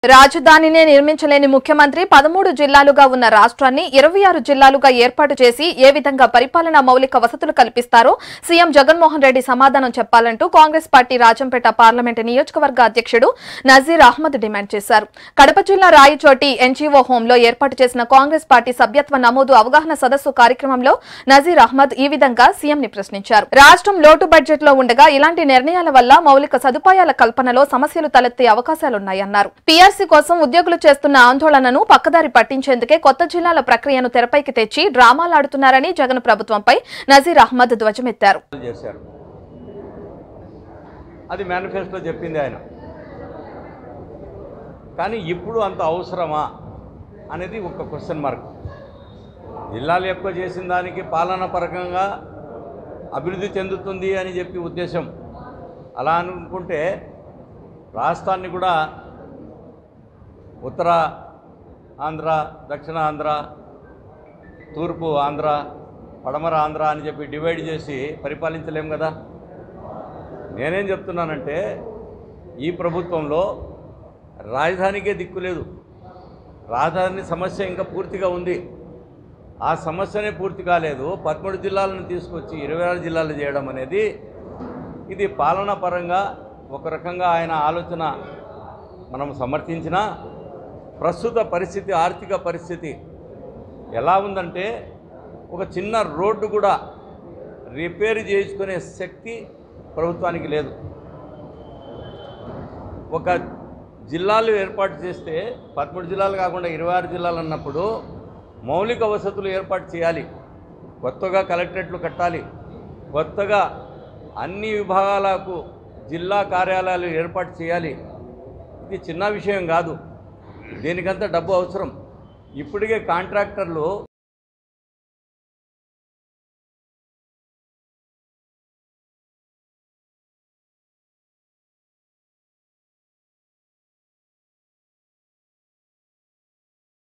రాజధానినే నిర్మించలేని ముఖ్యమంత్రి పదమూడు జిల్లాలుగా ఉన్న రాష్ట్రాన్ని ఇరవై ఆరు జిల్లాలుగా ఏర్పాటు చేసి ఏ విధంగా పరిపాలనా మౌలిక వసతులు కల్పిస్తారో సీఎం జగన్మోహన్ రెడ్డి సమాధానం చెప్పాలంటూ కాంగ్రెస్ పార్టీ రాజంపేట పార్లమెంటు నియోజకవర్గ అధ్యక్షుడు నజీర్ అహ్మద్ డిమాండ్ చేశారు కడప జిల్లా రాయచోటి ఎన్జీఓ హోంలో ఏర్పాటు చేసిన కాంగ్రెస్ పార్టీ సభ్యత్వ నమోదు అవగాహన సదస్సు కార్యక్రమంలో నజీర్ అహ్మద్ ఈ విధంగా సీఎం ని ప్రశ్నించారు రాష్ట్రం లోటు బడ్జెట్ లో ఉండగా ఇలాంటి నిర్ణయాల వల్ల మౌలిక సదుపాయాల కల్పనలో సమస్యలు తలెత్తే అవకాశాలున్నాయన్నారు పీఆర్సీ కోసం ఉద్యోగులు చేస్తున్న ఆందోళనను పక్కదారి పట్టించేందుకే కొత్త జిల్లాల ప్రక్రియను తెరపైకి తెచ్చి డ్రామాలాడుతున్నారని జగన్ ప్రభుత్వంపై నజీర్ అహ్మద్ ధ్వజమెత్తారు చేశారు అది మేనిఫెస్టోలో చెప్పింది ఆయన కానీ ఇప్పుడు అంత అవసరమా అనేది ఒక క్వశ్చన్ మార్క్ జిల్లాలు ఎక్కువ చేసిన దానికి పాలన పరకంగా అభివృద్ధి చెందుతుంది అని చెప్పి ఉద్దేశం అలా అనుకుంటే రాష్ట్రాన్ని కూడా ఉత్తర ఆంధ్ర దక్షిణ ఆంధ్ర తూర్పు ఆంధ్ర పడమర ఆంధ్ర అని చెప్పి డివైడ్ చేసి పరిపాలించలేం కదా నేనేం చెప్తున్నానంటే ఈ ప్రభుత్వంలో రాజధానికే దిక్కు లేదు రాజధాని సమస్య ఇంకా పూర్తిగా ఉంది ఆ సమస్యనే పూర్తి కాలేదు పదమూడు జిల్లాలను తీసుకొచ్చి ఇరవై ఆరు జిల్లాలు చేయడం అనేది ఇది పాలనా పరంగా ఒక రకంగా ఆయన ఆలోచన మనం సమర్థించినా ప్రస్తుత పరిస్థితి ఆర్థిక పరిస్థితి ఎలా ఉందంటే ఒక చిన్న రోడ్డు కూడా రిపేర్ చేసుకునే శక్తి ప్రభుత్వానికి లేదు ఒక జిల్లాలు ఏర్పాటు చేస్తే పదమూడు జిల్లాలు కాకుండా ఇరవై ఆరు జిల్లాలు అన్నప్పుడు మౌలిక వసతులు ఏర్పాటు చేయాలి కొత్తగా కలెక్టరేట్లు కట్టాలి కొత్తగా అన్ని విభాగాలకు జిల్లా కార్యాలయాలు ఏర్పాటు చేయాలి ఇది చిన్న విషయం కాదు దీనికంతా డబ్బు అవసరం ఇప్పటికే కాంట్రాక్టర్లు